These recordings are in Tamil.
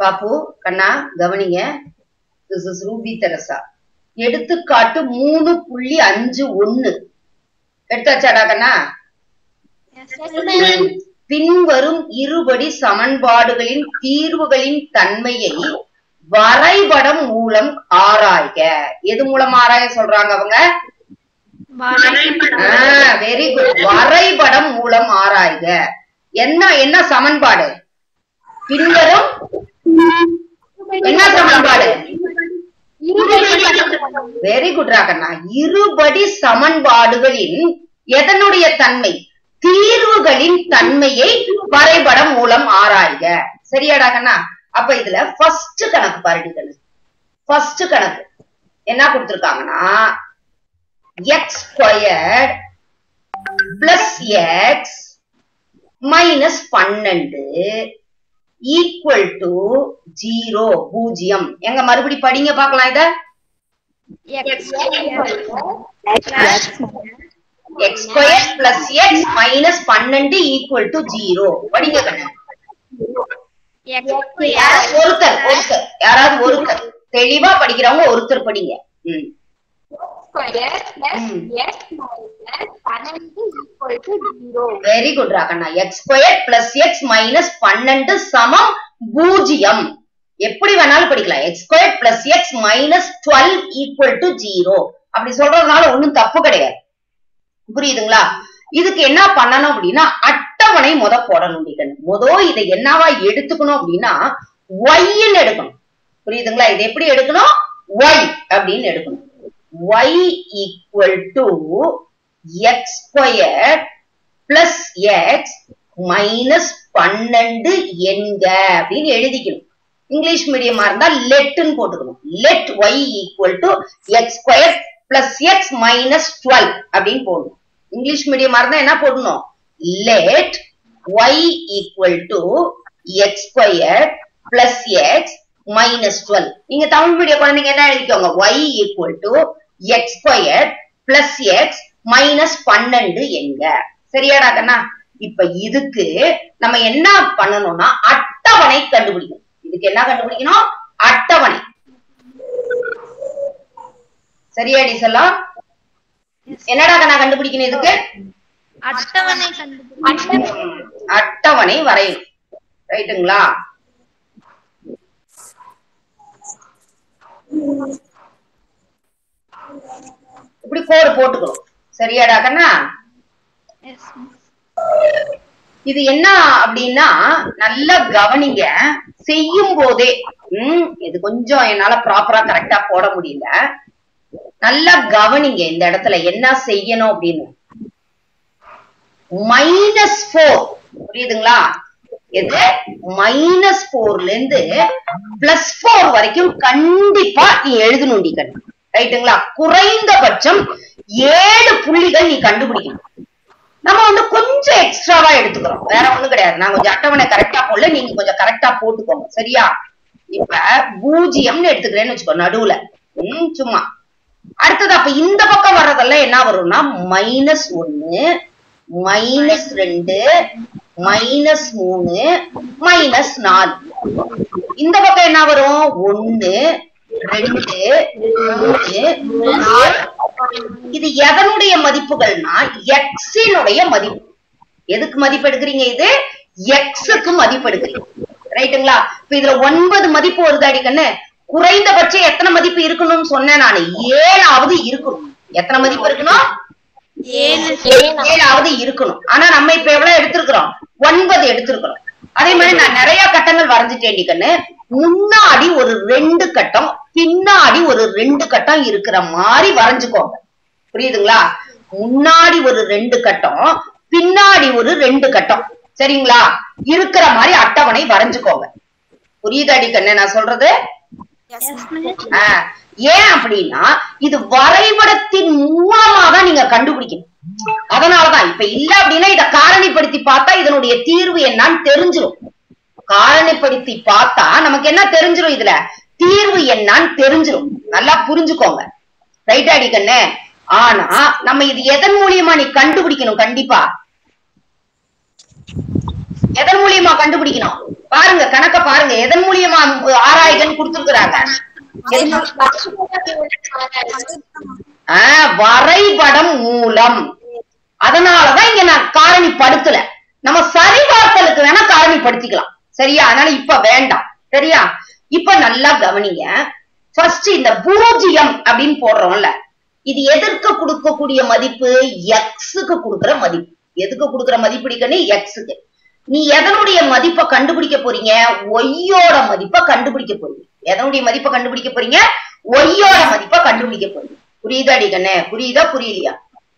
பாப்பு கண்ணா கவனிங்க திஸ் இஸ் ரூபி தெரசா எடுத்துக்காட்டு மூணு புள்ளி அஞ்சு ஒண்ணு எடுத்தாச்சாடா கண்ணா பின்வரும் இருபடி சமன்பாடுகளின் தீர்வுகளின் தன்மையை வரைபடம் மூலம் ஆராய்க எது மூலம் ஆராய சொல்றாங்க அவங்க வெரி குட் வரைபடம் மூலம் ஆராய்க என்ன என்ன சமன்பாடு பின்வரும் என்ன சமன்பாடு வெரி குட் ராகண்ணா இருபடி சமன்பாடுகளின் எதனுடைய தன்மை தீர்வுகளின் தன்மையை வரைபடம் மூலம் ஆராய்க சரியாடா கண்ணா அப்ப இதுல ஃபர்ஸ்ட் கணக்கு பாருடி கண்ணு ஃபர்ஸ்ட் கணக்கு என்ன கொடுத்திருக்காங்கன்னா x squared plus x minus பன்னெண்டு ஈக்குவல் டு ஜீரோ பூஜ்ஜியம் எங்க மறுபடி படிங்க பார்க்கலாம் இத x square plus x minus பன்னெண்டு ஈக்குவல் டு ஜீரோ படிங்க கண்ணு ஒருத்தர் ஒருத்தர் யாராவது ஒருத்தர் தெளிவா படிக்கிறவங்க ஒருத்தர் படிங்க ம் வெரி குட் ராகண்ணா x square plus x minus பன்னெண்டு சமம் பூஜ்ஜியம் எப்படி வேணாலும் படிக்கலாம் x square plus x minus twelve equal to zero அப்படி சொல்றதுனால ஒண்ணும் தப்பு கிடையாது புரியுதுங்களா இதுக்கு என்ன பண்ணணும் அப்படின்னா அட்டவணை முத போடணும் டிகன் முத இதை என்னவா எடுத்துக்கணும் அப்படின்னா ஒய்ன்னு எடுக்கணும் புரியுதுங்களா இது எப்படி எடுக்கணும் ஒய் அப்படின்னு எடுக்கணும் y equal to x square plus x minus பன்னெண்டு என்க அப்படின்னு எழுதிக்கணும் இங்கிலீஷ் மீடியமா இருந்தா லெட்னு போட்டுக்கணும் let y equal to x square plus x minus 12 அப்படின்னு போடணும் இங்கிலீஷ் மீடியமா இருந்தா என்ன போடணும் let y equal to x square plus x minus 12 நீங்க தமிழ் மீடியம் குழந்தைங்க என்ன எழுதிக்கோங்க y equal to x square plus x minus பன்னெண்டு எங்க சரியாடா கண்ணா இப்ப இதுக்கு நம்ம என்ன பண்ணணும்னா அட்டவணை கண்டுபிடிக்கணும் இதுக்கு என்ன கண்டுபிடிக்கணும் அட்டவணை சரியாடி செல்லாம் என்னடா கண்ணா கண்டுபிடிக்கணும் இதுக்கு அட்டவணை அட்டவணை வரையணும் ரைட்டுங்களா இப்படி கோடு போட்டுக்கணும் சரியாடா கண்ணா இது என்ன அப்படின்னா நல்லா கவனிங்க செய்யும் போதே உம் இது கொஞ்சம் என்னால ப்ராப்பரா கரெக்டா போட முடியல நல்லா கவனிங்க இந்த இடத்துல என்ன செய்யணும் அப்படின்னு மைனஸ் போர் புரியுதுங்களா எது மைனஸ் போர்ல இருந்து பிளஸ் போர் வரைக்கும் கண்டிப்பா நீ எழுதணும் கண்ணு ரைட்டுங்களா குறைந்தபட்சம் ஏழு புள்ளிகள் நீ கண்டுபிடிக்கணும் நம்ம வந்து கொஞ்சம் எக்ஸ்ட்ராவா எடுத்துக்கிறோம் வேற ஒண்ணும் கிடையாது நான் கொஞ்சம் அட்டவணை கரெக்டா போடல நீங்க கொஞ்சம் கரெக்டா போட்டுக்கோங்க சரியா இப்ப பூஜ்ஜியம்னு எடுத்துக்கிறேன்னு வச்சுக்கோ நடுவுல உம் சும்மா அடுத்தது அப்ப இந்த பக்கம் வர்றதெல்லாம் என்ன வரும்னா மைனஸ் ஒன்னு மைனஸ் ரெண்டு மைனஸ் மூணு மைனஸ் நாலு இந்த பக்கம் என்ன வரும் ஒன்னு ரெண்டு மூணு நாலு இது எதனுடைய மதிப்புகள்னா எக்ஸினுடைய மதிப்பு எதுக்கு மதிப்பு எடுக்கிறீங்க இது எக்ஸுக்கு மதிப்பு எடுக்கிறீங்க ரைட்டுங்களா இப்ப இதுல ஒன்பது மதிப்பு வருது அடிக்கண்ணு குறைந்தபட்சம் எத்தனை மதிப்பு இருக்கணும்னு சொன்னேன் நானு ஏழாவது இருக்கணும் எத்தனை மதிப்பு இருக்கணும் ஏழாவது இருக்கணும் ஆனா நம்ம இப்ப எவ்வளவு எடுத்திருக்கிறோம் ஒன்பது எடுத்திருக்கிறோம் அதே மாதிரி நான் நிறைய கட்டங்கள் வரைஞ்சிட்டேன் கண்ணு முன்னாடி ஒரு ரெண்டு கட்டம் பின்னாடி ஒரு ரெண்டு கட்டம் இருக்கிற மாதிரி வரைஞ்சுக்கோங்க புரியுதுங்களா முன்னாடி ஒரு ரெண்டு கட்டம் பின்னாடி ஒரு ரெண்டு கட்டம் சரிங்களா இருக்கிற மாதிரி அட்டவணை வரைஞ்சுக்கோங்க புரியுதாடி கண்ணு நான் சொல்றது ஆஹ் ஏன் அப்படின்னா இது வரைபடத்தின் மூலமா தான் நீங்க கண்டுபிடிக்கணும் அதனாலதான் இப்ப இல்ல அப்படின்னா இத காரணிப்படுத்தி பார்த்தா இதனுடைய தீர்வு என்னன்னு தெரிஞ்சிரும் காரணிப்படுத்தி பார்த்தா நமக்கு என்ன தெரிஞ்சிரும் இதுல தீர்வு என்னன்னு தெரிஞ்சிரும் நல்லா புரிஞ்சுக்கோங்க ரைட் அடி கண்ணு ஆனா நம்ம இது எதன் மூலியமா நீ கண்டுபிடிக்கணும் கண்டிப்பா எதன் மூலியமா கண்டுபிடிக்கணும் பாருங்க கணக்க பாருங்க எதன் மூலியமா வரைகன்னு கொடுத்துருக்காங்க வரைபடம் மூலம் அதனாலதான் இங்க நான் காரணி படுத்தல நம்ம சரிபார்த்தலுக்கு வேணா காரணி படுத்திக்கலாம் சரியா அதனால இப்ப வேண்டாம் சரியா இப்ப நல்லா கவனிங்க ஃபர்ஸ்ட் இந்த பூஜ்ஜியம் அப்படின்னு போடுறோம்ல இது எதற்கு கொடுக்கக்கூடிய மதிப்பு எக்ஸுக்கு கொடுக்கிற மதிப்பு எதுக்கு கொடுக்கிற மதிப்பு இடிக்கன்னு எக்ஸுக்கு நீ எதனுடைய மதிப்பை கண்டுபிடிக்க போறீங்க ஒய்யோட மதிப்பை கண்டுபிடிக்க போறீங்க எதனுடைய மதிப்பை கண்டுபிடிக்க போறீங்க ஒய்யோட மதிப்பை கண்டுபிடிக்க போறீங்க புரியுதா அடிக்கண்ணே புரியுதா புரியலையா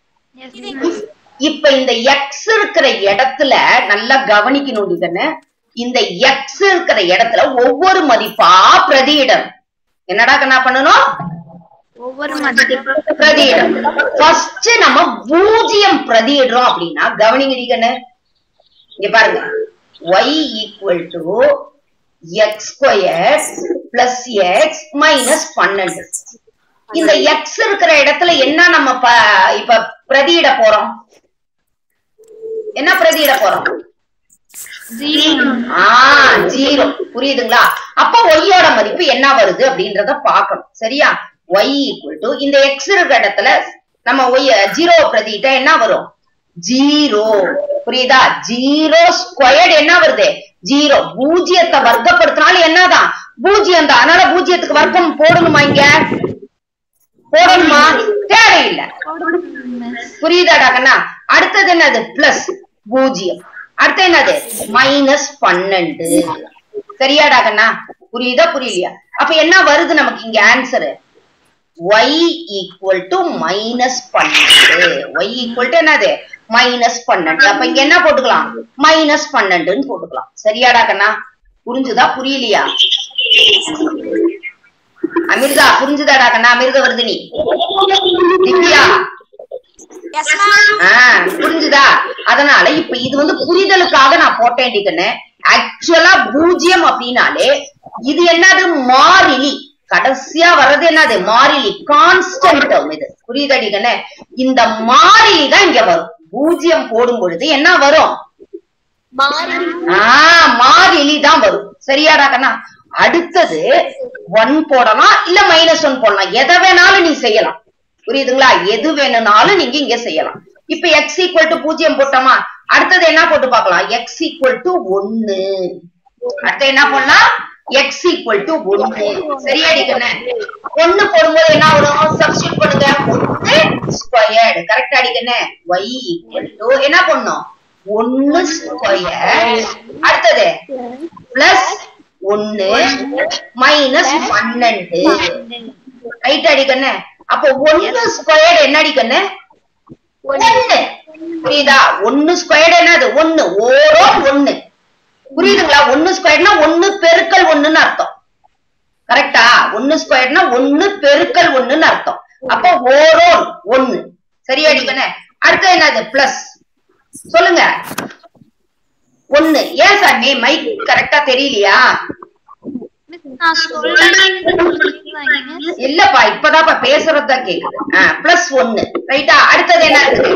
இப்ப இந்த எக்ஸ் இருக்கிற இடத்துல நல்லா கவனிக்கணும் அடிக்கண்ணே இந்த எக்ஸ் இருக்கிற இடத்துல ஒவ்வொரு மதிப்பா பிரதியிடணும் என்னடா கண்ணா பண்ணணும் ஒவ்வொரு மதிப்பு பிரதியிடம் ஃபர்ஸ்ட் நம்ம பூஜ்ஜியம் பிரதியிடுறோம் அப்படின்னா கவனிங்க கண்ணு இங்க பாருங்க y equal to x square plus x minus பன்னெண்டு இந்த எக்ஸ் இருக்கிற இடத்துல என்ன நம்ம ப- இப்ப பிரதியிட போறோம் என்ன பிரதியிட போறோம் ஜீரோ ஆ ஜீரோ புரியுதுங்களா அப்ப ஒய்யோட மதிப்பு என்ன வருது அப்படின்றத பார்க்கணும் சரியா ஒய் ஈக்குவல் டு இந்த எக்ஸ் இருக்கிற இடத்துல நம்ம ஒய் ஜீரோ பிரதிட்டா என்ன வரும் ஜீரோ புரியுதா ஜீரோ ஸ்கொயர்டு என்ன வருது ஜீரோ பூஜ்ஜியத்தை வர்க்கப்படுத்தினாலும் என்னதான் பூஜ்ஜியம் தான் அதனால பூஜ்ஜியத்துக்கு வர்க்கம் போடணுமா இங்க போடணுமா தேவையில்லை புரியுதாடா கண்ணா அடுத்தது என்னது பிளஸ் பூஜ்ஜியம் அடுத்து என்னது மைனஸ் பன்னெண்டு சரியாடா கண்ணா புரியுதா புரியலையா அப்ப என்ன வருது நமக்கு இங்க answer y equal to minus பன்னெண்டு y ஈக்குவல் டு என்னது மைனஸ் பன்னெண்டு அப்ப இங்க என்ன போட்டுக்கலாம் மைனஸ் பன்னெண்டுன்னு போட்டுக்கலாம் சரியாடா கண்ணா புரிஞ்சுதா புரியலையா அமிர்தா புரிஞ்சுதாடா கண்ணா அமிர்த வருதினி திவ்யா ஆ, புரிஞ்சுதா அதனால இப்ப இது வந்து புரிதலுக்காக நான் போட்டேன் டிக்கன்னு ஆக்சுவலா பூஜ்ஜியம் அப்படின்னாலே இது என்னது மாறிலி கடைசியா வர்றது என்னது மாறிலி கான்ஸ்டன்ட் டேர்ம் இது புரியுதா டிக்கன்னு இந்த மாறிலி தான் இங்க வரும் பூஜ்ஜியம் போடும் பொழுது என்ன வரும் ஆ மாறிலி தான் வரும் சரியாடா கண்ணா அடுத்தது ஒன் போடலாம் இல்ல மைனஸ் ஒன் போடலாம் எதை வேணாலும் நீ செய்யலாம் புரியுதுங்களா எது வேணும்னாலும் நீங்க இங்க செய்யலாம் இப்ப எக்ஸ் ஈக்குவல் டு பூஜ்ஜியம் போட்டோமா அடுத்தது என்ன போட்டு பார்க்கலாம் எக்ஸ் ஈக்குவல் டு ஒன்னு அடுத்து என்ன பண்ணலாம் எக்ஸ் ஈக்குவல் டு ஒன்னு சரியா அடிக்கண்ணே ஒன்னு போடும்போது என்ன வரும் சப்ஸ்டியூட் பண்ணுங்க ஒன்னு ஸ்கொயர்டு கரெக்டா அடிக்கண்ணே ஒய் ஈக்குவல் டு என்ன பண்ணும் ஒன்னு ஸ்கொயர் அடுத்தது பிளஸ் ஒன்னு மைனஸ் பன்னெண்டு ரைட் அடிக்கண்ணே அப்போ ஒன்னு ஸ்கொயர்டு என்ன அடிக்கண்ணே ஒன்னு புரியுதா ஒன்னு ஸ்கொயர்டு என்னது ஒன்னு ஓரோ ஒன்னு புரியுதுங்களா ஒன்னு ஸ்கொயர்னா ஒன்னு பெருக்கல் ஒண்ணுன்னு அர்த்தம் கரெக்டா ஒன்னு ஸ்கொயர்னா ஒன்னு பெருக்கல் ஒண்ணுன்னு அர்த்தம் அப்போ ஓரோன் ஒன்னு சரியா அடிக்கண்ணே அடுத்து என்னது பிளஸ் சொல்லுங்க ஒண்ணு ஏன் சாமி மைக் கரெக்டா தெரியலையா நான் சொல்றேன் இல்லப்பா இப்பதான்ப்பா பேசுறதுதான் கேக்குது பிளஸ் ஒன்னு ரைட்டா அடுத்தது என்ன இருக்குது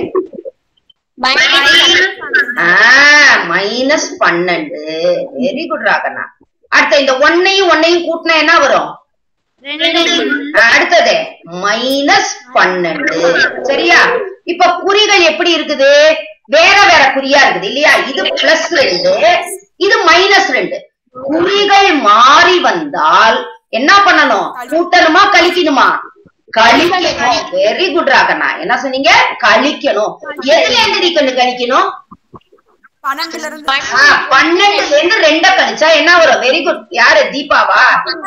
மைனஸ் பன்னெண்டு வெரி குட் ராகண்ணா அடுத்த இந்த ஒன்னையும் ஒன்னையும் கூட்டினா என்ன வரும் ஆ, அடுத்தது மைனஸ் பன்னெண்டு சரியா இப்ப குறிகள் எப்படி இருக்குது வேற வேற குறியா இருக்குது இல்லையா இது பிளஸ் ரெண்டு இது மைனஸ் ரெண்டு குறிகள் மாறி வந்தால் என்ன பண்ணணும் கூட்டணுமா கழிக்கணுமா கழிக்கணும் வெரி குட் ராகண்ணா என்ன சொன்னீங்க கழிக்கணும் எதுல இருந்து நீ கண்ணு கழிக்கணும் பன்னெண்டுல இருந்து ஆ, பன்னெண்டுல இருந்து ரெண்ட கழிச்சா என்ன வரும் வெரி குட் யாரு தீபாவா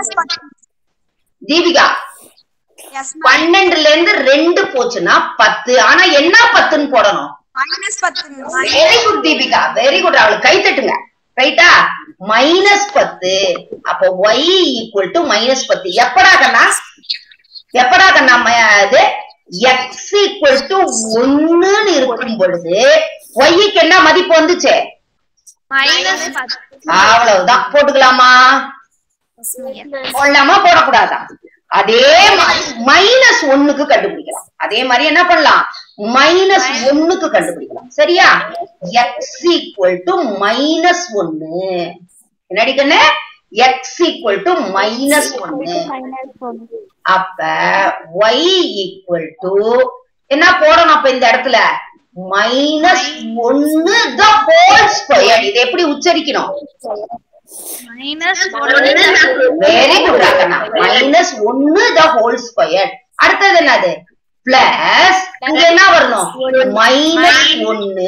தீபிகா எஸ் பன்னெண்டுல இருந்து ரெண்டு போச்சுன்னா பத்து ஆனா என்ன பத்துன்னு போடணும் மைனஸ் பத்து very good Deepika very good அவளுக்கு கை தட்டுங்க ரைட்டா மைனஸ் பத்து அப்போ ஒய் ஈக்குவல் டு மைனஸ் பத்து எப்படா கண்ணா எப்படா கண்ணா ம- இது எக்ஸ் ஈக்குவல் டு ஒன்னுன்னு இருக்கும் பொழுது ஒய்க்கு என்ன மதிப்பு வந்துச்சு மைனஸ் பத்து அவ்வளவுதான் போட்டுக்கலாமா போடலாமா போடக்கூடாதா அதே மைனஸ் ஒண்ணுக்கு கண்டுபிடிக்கலாம் அதே மாதிரி என்ன பண்ணலாம் மைனஸ் ஒண்ணுக்கு கண்டுபிடிக்கலாம் சரியா எக்ஸ் ஈக்குவல் டு மைனஸ் ஒன்னு என்னடி கண்ணு எக்ஸ் ஈக்குவல் டு மைனஸ் ஒன்னு அப்ப ஒய் ஈக்குவல் டு என்ன போடணும் அப்ப இந்த இடத்துல மைனஸ் ஒன்னு த ஹோல் ஸ்கொயர் இது எப்படி உச்சரிக்கணும் மைனஸ் வெரி குட் ராக்கண்ணா மைனஸ் ஒன்னு த ஹோல் ஸ்கொயர் அடுத்தது என்னது பிளஸ் இங்க என்ன வரணும் மைனஸ் ஒன்னு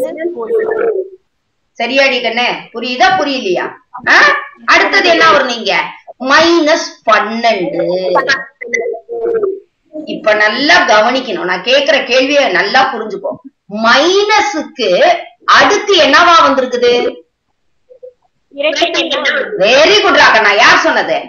சரியாடி கண்ணே புரியுதா புரியலையா ஆ? அடுத்தது என்ன வரும் நீங்க மைனஸ் பன்னெண்டு இப்ப நல்லா கவனிக்கணும் நான் கேக்குற கேள்வியை நல்லா புரிஞ்சுக்கோ மைனஸுக்கு அடுத்து என்னவா வந்திருக்குது வெரி குட் ராக்கண்ணா யார் சொன்னது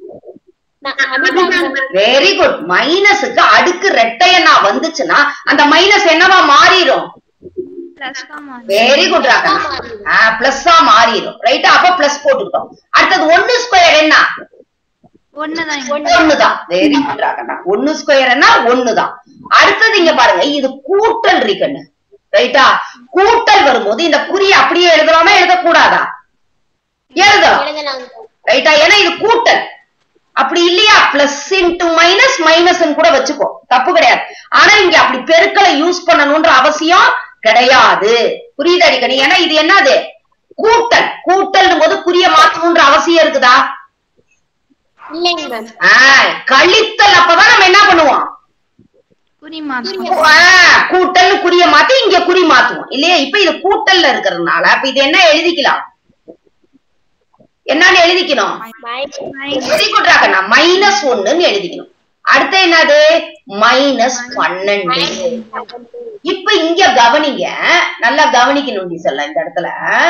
வெரி குட் மைனஸுக்கு அடுக்கு ரெட்டையனா வந்துச்சுன்னா அந்த மைனஸ் என்னவா மாறிடும் பிளஸ் வெரி குட் ராக்கண்ணா பிளஸ்ஸா மாறிடும் ரைட்டா அப்ப பிளஸ் போட்டுக்கிட்டோம் அடுத்தது ஒன்னு ஸ்கொயர் என்ன ஒண்ணுதான் ஒண்ணுதான் வெரி குட் ராக்கண்ணா ஒன்னு ஸ்கொயர்னா ஒண்ணுதான் அடுத்தது இங்க பாருங்க இது கூட்டல் இருக்குன்னு ரைட்டா கூட்டல் வரும்போது இந்த குறியை அப்படியே எழுதலாமா எழுதக்கூடாதா எழுதலாம் ரைட்டா ஏன்னா இது கூட்டல் அப்படி இல்லையா பிளஸ் இன்டு மைனஸ் மைனஸ் கூட வச்சுக்கோ தப்பு கிடையாது ஆனா இங்க அப்படி பெருக்கலை யூஸ் பண்ணணும்ன்ற அவசியம் கிடையாது புரியுது அடிக்கடி ஏன்னா இது என்னது கூட்டல் கூட்டல் போது குறிய மாத்தணும்ன்ற அவசியம் இருக்குதா இல்லைங்க மேம் ஆஹ் கழித்தல் அப்பதான் நம்ம என்ன பண்ணுவோம் குறி மாத்தம் ஆஹ் கூட்டல் குறிய மாத்தி இங்க குறி மாத்துவோம் இல்லையா இப்ப இது கூட்டல்ல இருக்கிறதுனால அப்ப இது என்ன எழுதிக்கலாம் என்னன்னு எழுதிக்கணும் வெரி குட் ராகண்ணா மைனஸ் ஒண்ணுன்னு எழுதிக்கணும் அடுத்து என்னது மைனஸ் பன்னெண்டு இப்ப இங்க கவனிங்க நல்லா கவனிக்கணும் சொல்லலாம் இந்த இடத்துல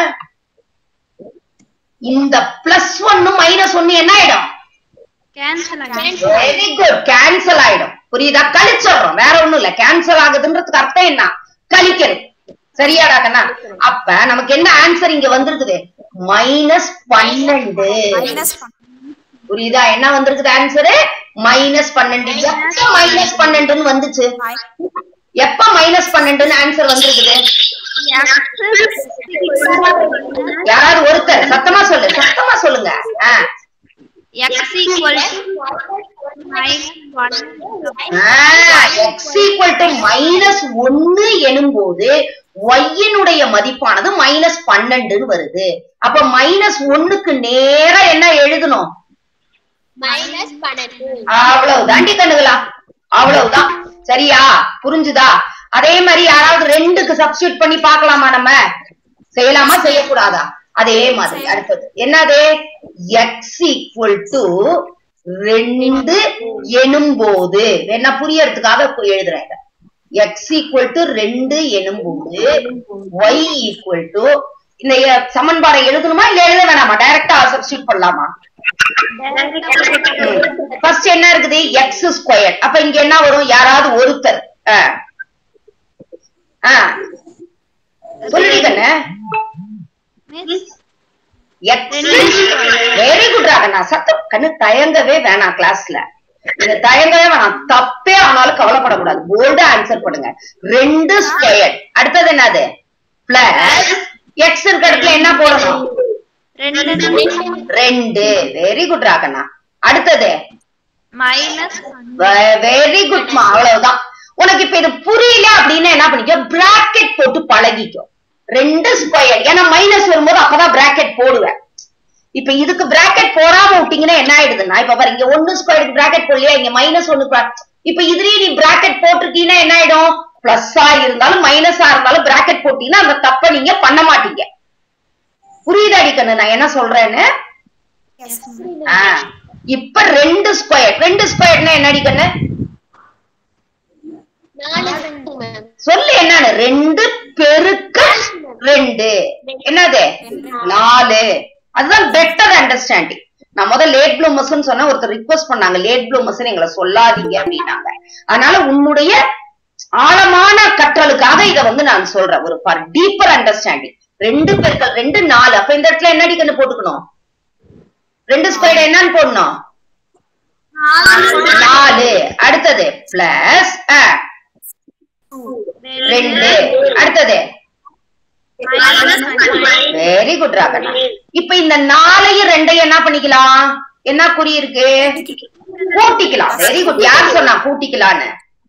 இந்த பிளஸ் ஒன்னு மைனஸ் ஒன்னு என்ன ஆயிடும் கேன்சல் ஆகிடும் வெரி குட் கேன்சல் ஆயிடும் புரியுதா கழிச்சிடுறோம் வேற ஒண்ணும் இல்ல கேன்சல் ஆகுதுன்றதுக்கு அர்த்தம் என்ன கழிக்கிறது சரியாடா கண்ணா அப்ப நமக்கு என்ன ஆன்சர் இங்க வந்திருக்குது மைனஸ் பன்னெண்டு மைனஸ் புரியுதா என்ன வந்திருக்குது ஆன்சரு மைனஸ் பன்னெண்டு எப்ப மைனஸ் பன்னெண்டுன்னு வந்துச்சு எப்ப மைனஸ் பன்னெண்டுன்னு ஆன்சர் வந்திருக்குது யாராவது ஒருத்தர் சத்தமா சொல்லு சத்தமா சொல்லுங்க ஆ. X equal minus one ah, x equal to minus ஒன்னு எனும்போது ஒய்யினுடைய மதிப்பானது மைனஸ் பன்னெண்டுன்னு வருது அப்ப மைனஸ் ஒண்ணுக்கு நேரா என்ன எழுதணும் மைனஸ் பன்னெண்டு அவ்வளவு தாண்டி கண்ணுகளா அவ்வளவுதான் சரியா புரிஞ்சுதா அதே மாதிரி யாராவது ரெண்டுக்கு சப்ஸ்டியூட் பண்ணி பார்க்கலாமா நம்ம செய்யலாமா செய்யக்கூடாதா அதே மாதிரி அடுத்தது என்னது எக்ஸ் ஈக்குவல் டு ரெண்டு எனும்போது என்ன புரியறதுக்காக கு- எழுதுறேன் இத. எக்ஸ் ஈக்குவல் டு ரெண்டு எனும்போது ஒய் ஈக்குவல் டு இந்த எ- சமன்பாடை எழுதணுமா இல்ல எழுத வேணாமா டைரக்டா சப்ஸ்டியூட் பண்ணலாமா ஃபர்ஸ்ட் என்ன இருக்குது எக்ஸ் ஸ்கொயர் அப்ப இங்க என்ன வரும் யாராவது ஒருத்தர் ஆ. ஆ. சொல்லுடி கண்ணு எக்ஸ் வெரி குட் ராகண்ணா சத்தம் கண்ணு தயங்கவே வேணாம் கிளாஸ்ல இது தயங்கவே வேணாம் தப்பே ஆனாலும் கவலைப்படக்கூடாது போல்டு ஆன்சர் பண்ணுங்க ரெண்டு ஸ்கொயர் அடுத்தது என்னது பிளஸ் எக்ஸ் இருக்க இடத்துல என்ன போடணும் ரெண்டு ரெண்டு வெரி குட் ராகண்ணா அடுத்தது மைனஸ் வெரி குட்மா அவ்வளவுதான் உனக்கு இப்ப இது புரியல அப்படின்னா என்ன பண்ணிக்கோ பிராக்கெட் போட்டு பழகிக்கோ ரெண்டு ஸ்கொயர் ஏன்னா மைனஸ் வரும்போது அப்பதான் பிராக்கெட் போடுவேன் இப்ப இதுக்கு பிராக்கெட் போடாம விட்டீங்கன்னா என்ன ஆயிடுதுன்னா இப்ப பாரு இங்க ஒன்னு ஸ்கொயருக்கு பிராக்கெட் போடலையா இங்க மைனஸ் ஒன்னு bra- இப்ப இதுலயே நீ பிராக்கெட் போட்டிருக்கீங்கன்னா என்ன ஆயிடும் பிளஸ்ஸா இருந்தாலும் மைனஸா இருந்தாலும் பிராக்கெட் போட்டீங்கன்னா அந்த தப்ப நீங்க பண்ண மாட்டீங்க புரியுதா அடிக்கண்ணு நான் என்ன சொல்றேன்னு ஆ, இப்ப ரெண்டு ஸ்கொயர் ரெண்டு ஸ்கொயர்னா என்ன அடிக்கண்ணு நாலு மேம் சொல்லு என்னன்னு ரெண்டு பெருக்க ரெண்டு என்னது நாலு அதுதான் பெட்டர் அண்டர்ஸ்டாண்டிங் நான் முதல்ல லேட் ப்ளூமர்ஸ் சொன்ன ஒருத்தர் ரிக்வஸ்ட் பண்ணாங்க லேட் ப்ளூமர்ஸ் எங்களை சொல்லாதீங்க அப்படின்னாங்க அதனால உன்னுடைய ஆழமான கற்றலுக்காக இத வந்து நான் சொல்றேன் ஒரு ஃபார் டீப்பர் அண்டர்ஸ்டாண்டிங் ரெண்டு பெருக்கள் ரெண்டு நாலு அப்ப இந்த இடத்துல என்ன அடிக்கணும் போட்டுக்கணும் ரெண்டு ஸ்கொயர் என்னன்னு போடணும் நாலு அடுத்தது பிளஸ் ரெண்டு அடுத்தது வெரி குட் ராகண்ணா இப்ப இந்த நாலையும் ரெண்டையும் என்ன பண்ணிக்கலாம் என்ன குறி இருக்கு கூட்டிக்கலாம் வெரி குட் யார் சொன்னா கூட்டிக்கலான்னு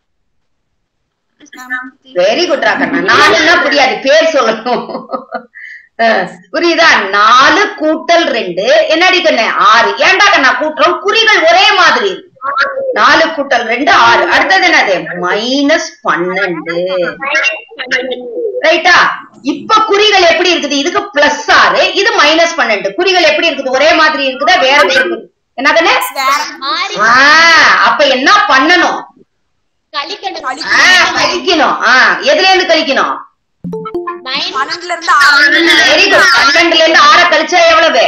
வெரி குட் ராகண்ணா நாலுன்னா புரியாது பேர் சொல்லணும் அஹ், புரியுதா நாலு கூட்டல் ரெண்டு என்னடி கண்ணு ஆறு ஏன்டா கண்ணா கூட்டுறோம் குறிகள் ஒரே மாதிரி இருக்கு. நாலு கூட்டல் ரெண்டு ஆறு அடுத்தது என்னது மைனஸ் பன்னெண்டு ரைட்டா இப்ப குறிகள் எப்படி இருக்குது இதுக்கு பிளஸ் ஆறு இது மைனஸ் பன்னெண்டு குறிகள் எப்படி இருக்குது ஒரே மாதிரி இருக்குதா வேற வேற இருக்குது. என்னதுன்னு ஆறு ஆ, அப்ப என்ன பண்ணணும் கழிக்கணும் ஆ, கழிக்கணும் ஆ, எதுல இருந்து கழிக்கணும் மைனஸ் பன்னெண்டுல இருந்து ஆறு வெரி குட் பன்னெண்டுல இருந்து ஆற கழிச்சா எவ்வளவு